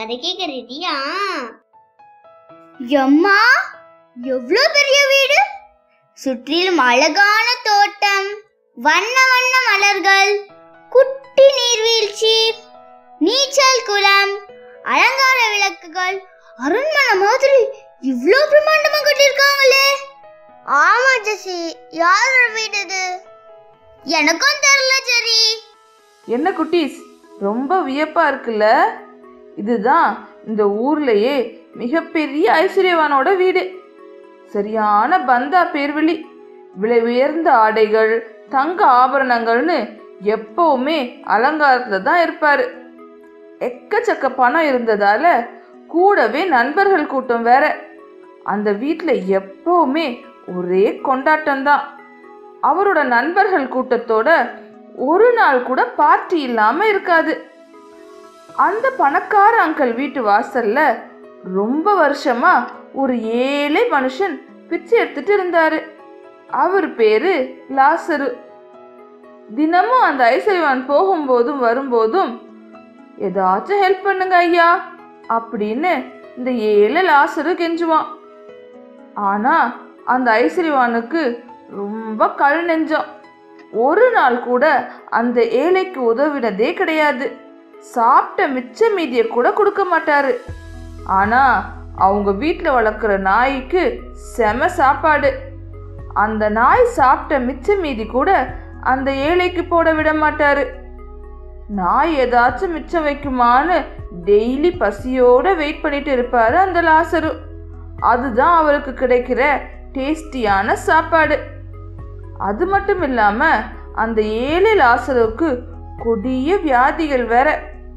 கதை கேட்க ரெடியா எம்மா எவ்வளோ பெரிய வீடு சுற்றிலும் அழகான தோட்டம் வண்ண வண்ண மலர்கள் குட்டி நீர்வீழ்ச்சி நீச்சல் குளம் அலங்கார விளக்குகள் அரண்மனை மாதிரி இவ்ளோ பிரம்மாண்டமா கட்டியிருக்காங்களே ஆமா ஜெசி யாரோட வீடு இது எனக்கும் தெரியல சரி என்ன குட்டீஸ் ரொம்ப வியப்பா இருக்குல்ல இதுதான் இந்த ஊர்லயே மிகப்பெரிய ஐஸ்வர்யவானோட வீடு சரியான பந்தா பேர்வழி விலை உயர்ந்த ஆடைகள் தங்க ஆபரணங்கள்னு எப்பவுமே அலங்காரத்துல தான் இருப்பாரு எக்கச்சக்க பணம் இருந்ததால கூடவே நண்பர்கள் கூட்டம் வேற அந்த வீட்ல எப்பவுமே ஒரே கொண்டாட்டம் தான் அவரோட நண்பர்கள் கூட்டத்தோட ஒரு நாள் கூட பார்ட்டி இல்லாம இருக்காது அந்த பணக்கார அங்கிள் வீட்டு வாசல்ல ரொம்ப வருஷமா ஒரு ஏழை மனுஷன் பிச்சை எடுத்துட்டு இருந்தாரு அவர் பேரு லாசரு தினமும் அந்த ஐஸ்வர்யவான் போகும்போதும் வரும்போதும் ஏதாச்சும் ஹெல்ப் பண்ணுங்க ஐயா அப்படின்னு இந்த ஏழை லாசரு கெஞ்சுவான் ஆனா அந்த ஐஸ்வர்யவானுக்கு ரொம்ப கல் நெஞ்சம் ஒரு நாள் கூட அந்த ஏழைக்கு உதவினதே கிடையாது சாப்பிட்ட மிச்ச மீதியை கூட கொடுக்க மாட்டாரு ஆனா அவங்க வீட்டில் வளர்க்குற நாய்க்கு செம சாப்பாடு அந்த நாய் சாப்பிட்ட மிச்ச மீதி கூட அந்த ஏழைக்கு போட விட மாட்டாரு நாய் ஏதாச்சும் மிச்சம் வைக்குமான்னு டெய்லி பசியோட வெயிட் பண்ணிட்டு இருப்பாரு அந்த லாசரு அதுதான் அவருக்கு கிடைக்கிற டேஸ்டியான சாப்பாடு அது மட்டும் இல்லாம அந்த ஏழை லாசருக்கு கொடிய வியாதிகள் வேற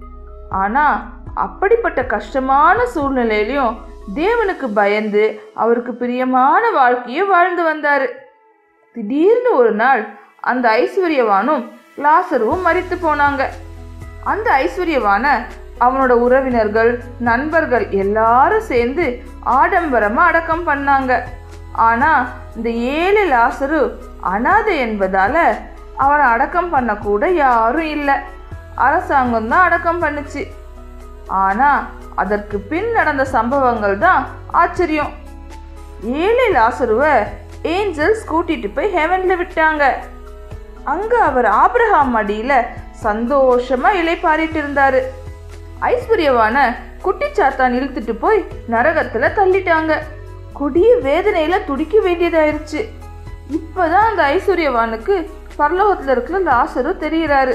ஆனா அப்படிப்பட்ட கஷ்டமான சூழ்நிலையிலையும் தேவனுக்கு பயந்து அவருக்கு பிரியமான வாழ்க்கையை வாழ்ந்து வந்தாரு திடீர்னு ஒரு நாள் அந்த ஐஸ்வர்யவானும் லாசருவும் மரித்து போனாங்க அந்த ஐஸ்வர்யவான அவனோட உறவினர்கள் நண்பர்கள் எல்லாரும் சேர்ந்து ஆடம்பரமா அடக்கம் பண்ணாங்க ஆனா இந்த ஏழை லாசரு அனாதை என்பதால அவனை அடக்கம் பண்ண கூட யாரும் இல்லை அரசாங்கம் தான் அடக்கம் பண்ணுச்சு ஆனா அதற்கு பின் நடந்த சம்பவங்கள் தான் ஆச்சரியம் ஏழை லாசருவை ஏஞ்சல்ஸ் கூட்டிட்டு போய் ஹெவன்ல விட்டாங்க அங்க அவர் ஆபிரகாம் மடியில சந்தோஷமா இலைப்பாரிட்டு இருந்தாரு ஐஸ்வர்யவான குட்டிச்சாத்தான் இழுத்துட்டு போய் நரகத்துல தள்ளிட்டாங்க கொடிய வேதனையில துடிக்க வேண்டியதாயிருச்சு இப்பதான் அந்த ஐஸ்வர்யவானுக்கு பரலோகத்துல இருக்கிற லாசரு தெரியறாரு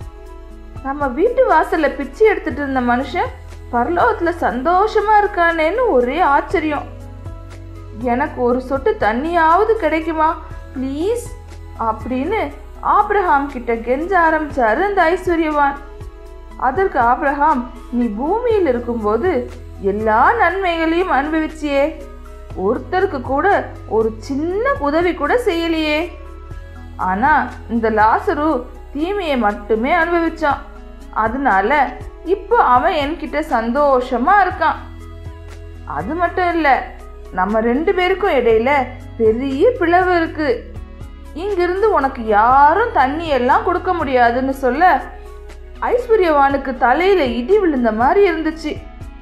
நம்ம வீட்டு வாசல்ல பிச்சை எடுத்துட்டு இருந்த மனுஷன் பரலோகத்துல சந்தோஷமா இருக்கானேன்னு ஒரே ஆச்சரியம் எனக்கு ஒரு சொட்டு தண்ணியாவது கிடைக்குமா ப்ளீஸ் அப்படின்னு ஆப்ரஹாம் கிட்ட கெஞ்ச ஆரம்பிச்சாரு அந்த ஐஸ்வர்யவான் அதற்கு ஆப்ரஹாம் நீ பூமியில் இருக்கும்போது எல்லா நன்மைகளையும் அனுபவிச்சியே ஒருத்தருக்கு கூட ஒரு சின்ன உதவி கூட செய்யலையே ஆனா இந்த லாசரு தீமையை மட்டுமே அனுபவிச்சான் அதனால இப்போ அவன் என்கிட்ட சந்தோஷமா இருக்கான் அது மட்டும் இல்ல நம்ம ரெண்டு பேருக்கும் இடையில பெரிய பிளவு இருக்கு இங்கிருந்து உனக்கு யாரும் தண்ணி எல்லாம் கொடுக்க முடியாதுன்னு சொல்ல ஐஸ்வர்யவானுக்கு தலையில இடி விழுந்த மாதிரி இருந்துச்சு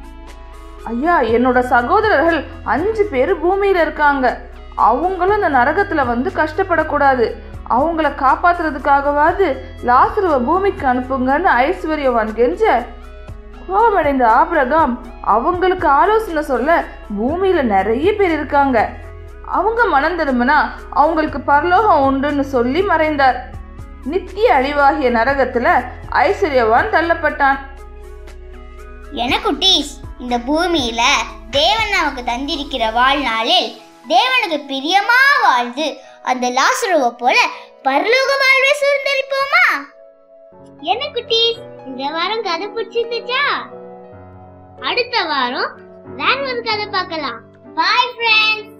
ஐயா என்னோட சகோதரர்கள் அஞ்சு பேர் பூமியில இருக்காங்க அவங்களும் இந்த நரகத்துல வந்து கஷ்டப்படக்கூடாது அவங்கள காப்பாத்துறதுக்காகவாது லாசருவ பூமிக்கு அனுப்புங்கன்னு ஐஸ்வர்யவான் கெஞ்ச கோபமடைந்த ஆபிரகாம் அவங்களுக்கு ஆலோசனை சொல்ல பூமியில நிறைய பேர் இருக்காங்க அவங்க மனம் திரும்பினா அவங்களுக்கு பரலோகம் உண்டுன்னு சொல்லி மறைந்தார் நித்திய அழிவாகிய நரகத்துல ஐஸ்வர்யவான் தள்ளப்பட்டான் என குட்டீஸ் இந்த பூமியில தேவன் நமக்கு தந்திருக்கிற வாழ்நாளில் தேவனுக்கு பிரியமா வாழ்ந்து அந்த லாசுருவை போல பரலோக வாழ்வை சுதந்திரிப்போமா என்ன குட்டீஸ் இந்த வாரம் கதை பிடிச்சிருந்துச்சா அடுத்த வாரம் வேற ஒரு கதை பார்க்கலாம் பாய் ஃப்ரெண்ட்ஸ்